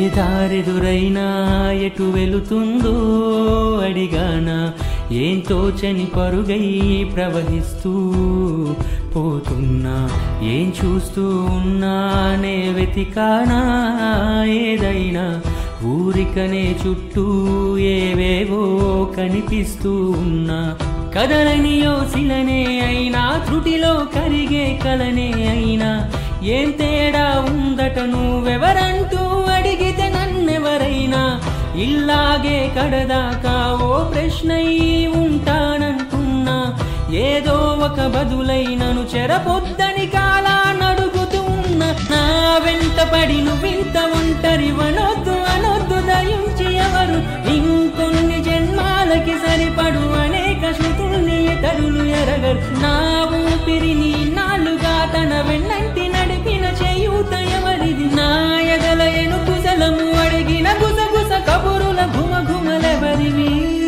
దారెదురైనా ఎటు వెళుతుందో అడిగానా ఏం తోచని పరుగై ప్రవహిస్తూ పోతున్నా ఏం చూస్తూ ఉన్నానే వెతికానా ఏదైనా ఊరికనే చుట్టూ ఏవేవో కనిపిస్తూ ఉన్నా కదలని యోసిలనే అయినా త్రుటిలో కరిగే కలనే అయినా ఏం తేడా ఉందట నువ్వెవరంటూ అడిగితే నన్నెవరైనా ఇల్లాగే కడదాకా ఓ ప్రశ్నై ఉంటానంటున్నా ఏదో ఒక బదులైనను చెరపొద్దని కాలా నడుగుతూ ఉన్న నా వెంట పడి నువ్వింత ఒంటరి వనొద్దు అనొద్దు దయించి ఎవరు ఇంకొన్ని జన్మాలకి సరిపడు అనేక శృతుల్ని ఇతరులు ఎరగరు నా ఊపిరిని నాలుగా తన వెన్నంటి నడిపిన చేయూత ఎవరిది నా ఎదల ఎను కుశలము అడిగిన గుసగుస కబురుల ఘుమ ఘుమలెవరివి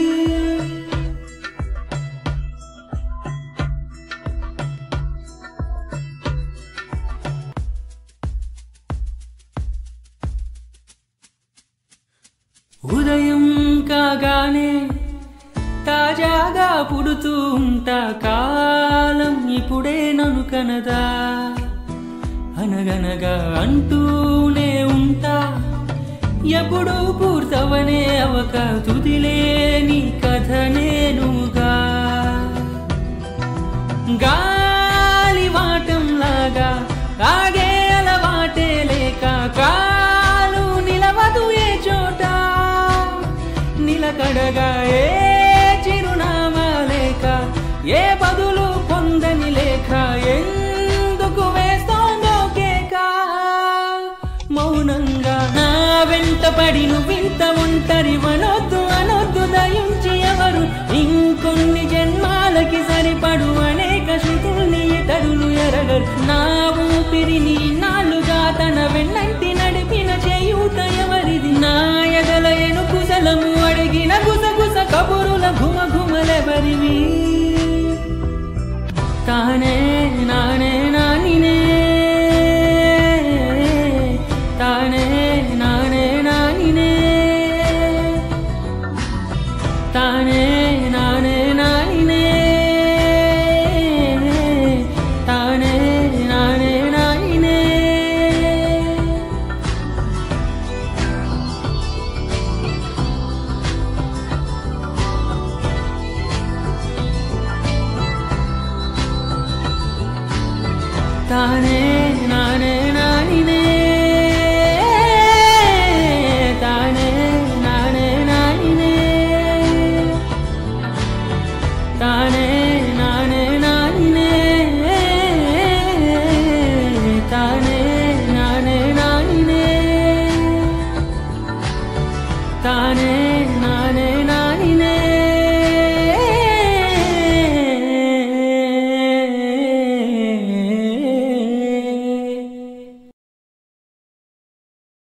ఉదయం కాగానే తాజాగా పుడుతూ ఉంటా కాలం ఇప్పుడే నన్ను కనదా అనగనగా అంటూనే ఉంటా ఎప్పుడు పూర్తవనే అవక తుదిలేని కథ నేనుగా గాలి వాటంలాగా ఆగే అలవాటే లేక కాలు నిలవదు ఏ చోట నిలకడగా ఏ చిరునామా లేక ఏ బదులు పొందని లేక ఎందుకు వేస్తోందో కేక మౌనంగా నా వెంట పడి నువ్వింత ఒంటరి వనొద్దు అనొద్దు దయించి ఎవరు ఇంకొన్ని జన్మాలకి సరిపడు అనేక శృతుల్ని ఇతరులు ఎరగరు నా ఊపిరిని నాలుగా తన వెన్నంటి నడిపిన చేయూత ఎవరిది నా ఎదల ఎను కుశలము అడిగిన గుసగుస కబురుల ఘుమ ఘుమలెవరివి తానే నానే నానినే తానే నానే నానినే తానే నానే నానినే తానే నానే నానినే తానే నానే నా